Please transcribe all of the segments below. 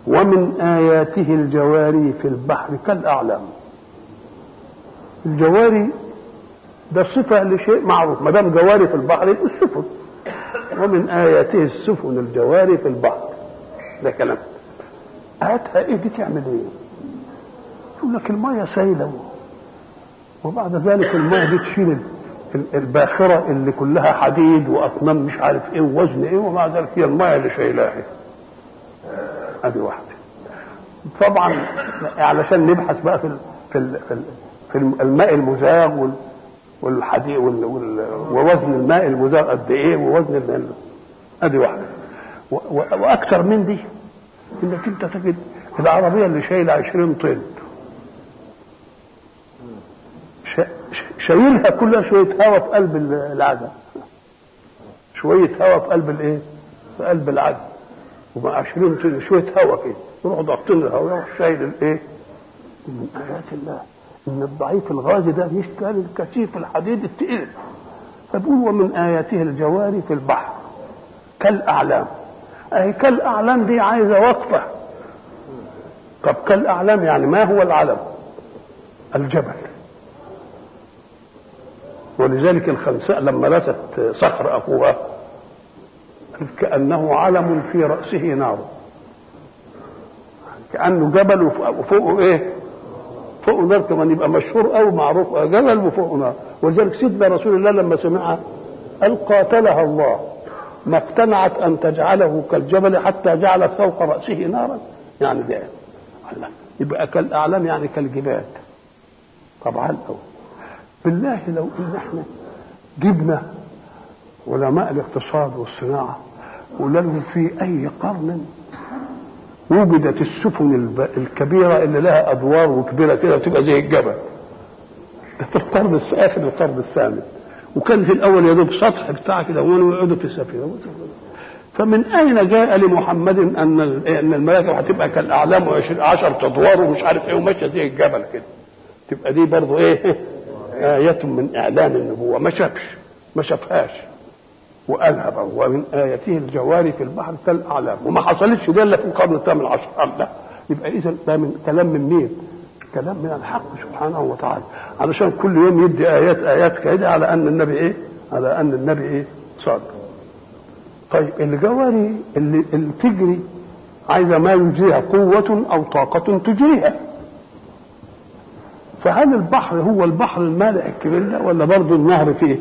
ومن آياته الجواري في البحر كالأعلام الجواري ده صفة لشيء معروف ما دام جواري في البحر يبقى السفن ومن آياته السفن الجواري في البحر ده كلام آياتها إيه دي تعمل إيه؟ يقول لك المية سايلة وبعد ذلك المية دي تشيل الباخرة اللي كلها حديد وأصنام مش عارف إيه ووزن إيه ومع ذلك هي المية اللي شايلاها ادي واحده طبعا علشان نبحث بقى في ال في ال في, ال في الماء المزاغ والحديد ووزن الماء المزاغ قد ايه ووزن ال ادي واحده واكثر من دي انك انت تجد العربيه اللي شايله 20 طن شايلها كلها شويه هواء في قلب العجل شويه هواء في قلب الايه؟ في قلب العجل ومع 20 طن شويه هواء كده يروحوا ضاغطين الهواء يروح شايل الايه؟ من ايات الله ان الضعيف الغازي ده يشتغل الكثيف الحديد الثقيل فبيقول ومن اياته الجواري في البحر كالاعلام اهي كالاعلام دي عايزه وقفه طب كالاعلام يعني ما هو العلم؟ الجبل ولذلك الخنساء لما لست صخر اخوها كأنه علم في رأسه نار كأنه جبل وفوقه ايه فوقه نار كمان يبقى مشهور أو معروف جبل وفوقه نار ولذلك سيدنا رسول الله لما سمعها قال قاتلها الله ما اقتنعت أن تجعله كالجبل حتى جعلت فوق رأسه نارا يعني ده الله يبقى كالأعلام يعني كالجبال طبعا أو بالله لو إن احنا جبنا علماء الاقتصاد والصناعة وقلنا لهم في أي قرن وجدت السفن الكبيرة اللي لها أدوار وكبيرة كده وتبقى زي الجبل ده في القرن آخر القرن الثامن وكان في الأول يا دوب سطح بتاع كده ويقعدوا في السفينة فمن أين جاء لمحمد أن أن الملائكة هتبقى كالأعلام وعشر أدوار ومش عارف إيه وماشية زي الجبل كده تبقى دي برضه إيه آية من إعلان النبوة ما شافش ما شافهاش وقالها بقى ومن آياته الجواري في البحر كالأعلام وما حصلتش دي إلا في القرن الثامن عشر لا يبقى إذا ده من كلام من مين؟ كلام من الحق سبحانه وتعالى علشان كل يوم يدي آيات آيات كده على أن النبي إيه؟ على أن النبي إيه؟ صادق طيب الجواري اللي, اللي تجري عايزة ما يجريها قوة أو طاقة تجريها فهل البحر هو البحر المالح الكبير ده ولا برضه النهر فيه؟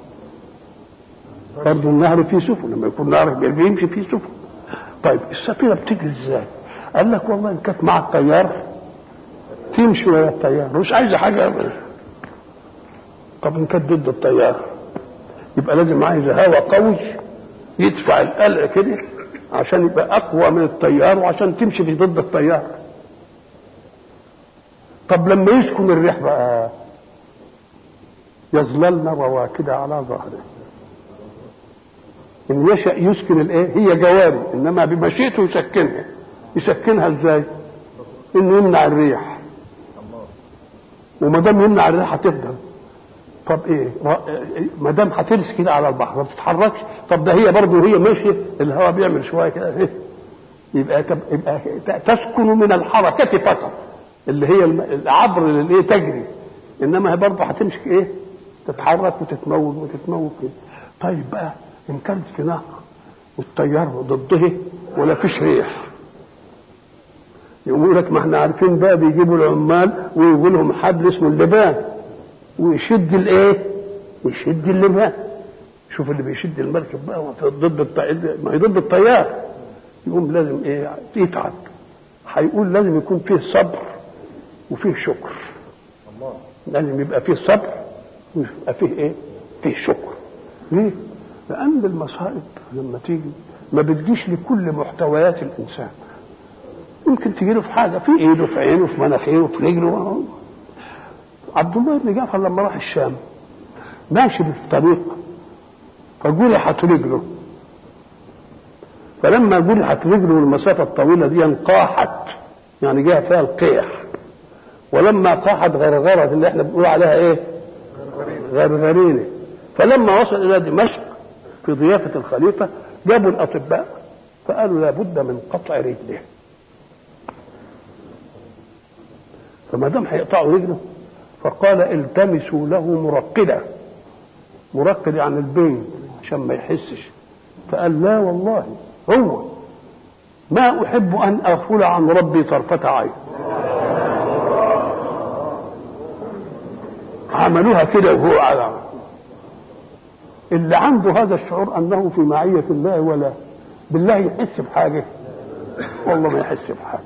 برضه النهر فيه سفن لما يكون نهر بيمشي فيه سفن طيب السفينه بتجري ازاي؟ قال لك والله ان كانت مع الطيار تمشي ويا الطيار مش عايزه حاجه طب ان كانت ضد الطيار يبقى لازم عايزه هواء قوي يدفع القلع كده عشان يبقى اقوى من الطيار وعشان تمشي في ضد الطيار طب لما يسكن الريح بقى يظللن رواكد على ظهره ان يشأ يسكن الايه هي جواري انما بمشيئته يسكنها يسكنها ازاي انه يمنع الريح وما دام يمنع الريح هتفضل طب ايه ما دام هترس كده على البحر ما بتتحركش طب ده هي برضه وهي ماشيه الهواء بيعمل شويه كده إيه؟ يبقى يبقى تسكن من الحركه فقط اللي هي العبر اللي تجري انما هي برضه هتمشي ايه تتحرك وتتموج وتتموج كده طيب بقى ان كانت في نهر والتيار ضده ولا فيش ريح يقول لك ما احنا عارفين بقى بيجيبوا العمال ويجيبوا لهم حبل اسمه اللبان ويشد الايه؟ يشد اللبان شوف اللي بيشد المركب بقى ضد الطيار ما هي ضد التيار يقوم لازم ايه يتعب هيقول لازم يكون فيه صبر وفيه شكر الله لازم يبقى فيه صبر ويبقى فيه ايه؟ فيه شكر ليه؟ لأن المصائب لما تيجي ما بتجيش لكل محتويات الإنسان يمكن تجي له في حاجة في إيده في عينه في مناخيره في رجله عبد الله بن جعفر لما راح الشام ماشي في الطريق فجرحت رجله فلما جرحت رجله المسافة الطويلة دي انقاحت يعني جاء فيها القيح ولما قاحت غرغرت اللي احنا بنقول عليها ايه غرغرينه فلما وصل الى دمشق في ضيافة الخليفة جابوا الأطباء فقالوا لابد من قطع رجله فما دام هيقطعوا رجله فقال التمسوا له مرقدا مرقد يعني البين عشان ما يحسش فقال لا والله هو ما احب ان اغفل عن ربي طرفه عين عملوها كده وهو على اللي عنده هذا الشعور انه في معيه الله ولا بالله يحس بحاجه والله ما يحس بحاجه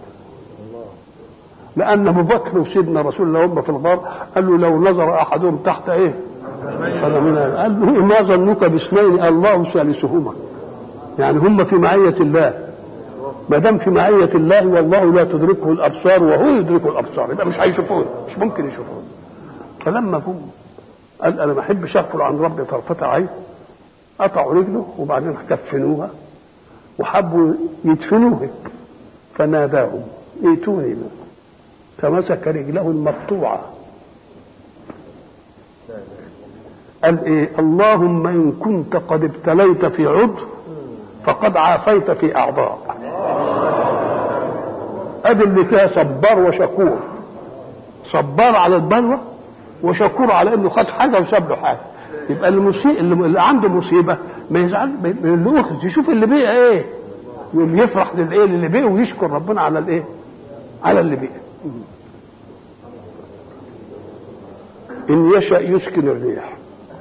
لان ابو بكر وسيدنا رسول الله هم في الغار قال له لو نظر احدهم تحت ايه قدمنا قال له ما ظنك باثنين الله ثالثهما يعني هم في معيه الله ما دام في معيه الله والله لا تدركه الابصار وهو يدرك الابصار يبقى مش هيشوفوه مش ممكن يشوفوه فلما جم قال انا ما احبش اغفل عن ربي طرفه عين قطعوا رجله وبعدين كفنوها وحبوا يدفنوه فناداهم ائتوني به فمسك رجله المقطوعه قال ايه اللهم ان كنت قد ابتليت في عضو فقد عافيت في اعضاء ادي اللي فيها صبار وشكور صبار على البلوى وشكور على انه خد حاجه وساب له حاجه يبقى المصيب اللي عنده مصيبه ما يزعل اللي اخذ يشوف اللي بيه ايه يقوم يفرح للايه اللي بيه ويشكر ربنا على الايه على اللي بيه ان يشا يسكن الريح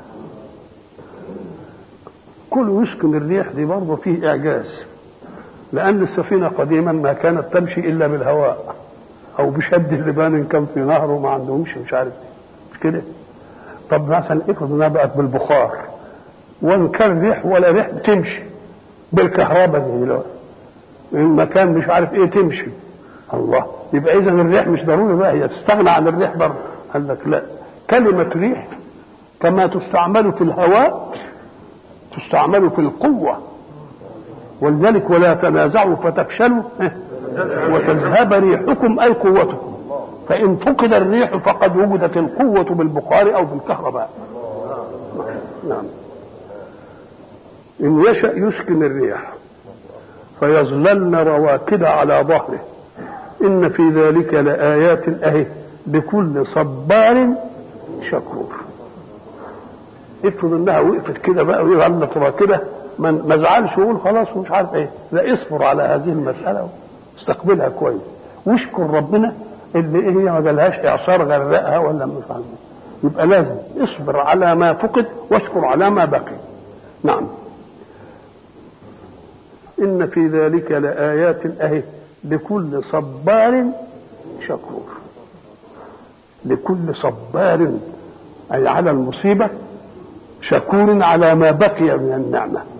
كل يسكن الريح دي برضه فيه اعجاز لان السفينه قديما ما كانت تمشي الا بالهواء او بشد اللبان ان كان في نهر وما عندهمش مش عارف مش كده طب مثلا افرض انها بقت بالبخار وان كان ريح ولا ريح تمشي بالكهرباء دي دلوقتي المكان مش عارف ايه تمشي الله يبقى اذا الريح مش ضروري بقى هي تستغنى عن الريح برضه قال لك لا كلمة ريح كما تستعمل في الهواء تستعمل في القوة ولذلك ولا تنازعوا فتفشلوا وتذهب ريحكم أي قوتكم فإن فقد الريح فقد وجدت القوة بالبخار أو بالكهرباء نعم إن يشأ يسكن الريح فيظللن رواكد على ظهره إن في ذلك لآيات أهي بكل صبار شكور افرض انها وقفت كده بقى ويغلط راكده ما زعلش ويقول خلاص ومش عارف ايه لا اصبر على هذه المساله واستقبلها كويس واشكر ربنا اللي ايه هي ما جالهاش اعصار غرقها ولا مش عارف يبقى لازم اصبر على ما فقد واشكر على ما بقي نعم ان في ذلك لايات اهي لكل صبار شكور لكل صبار أي على المصيبة شكور على ما بقي من النعمة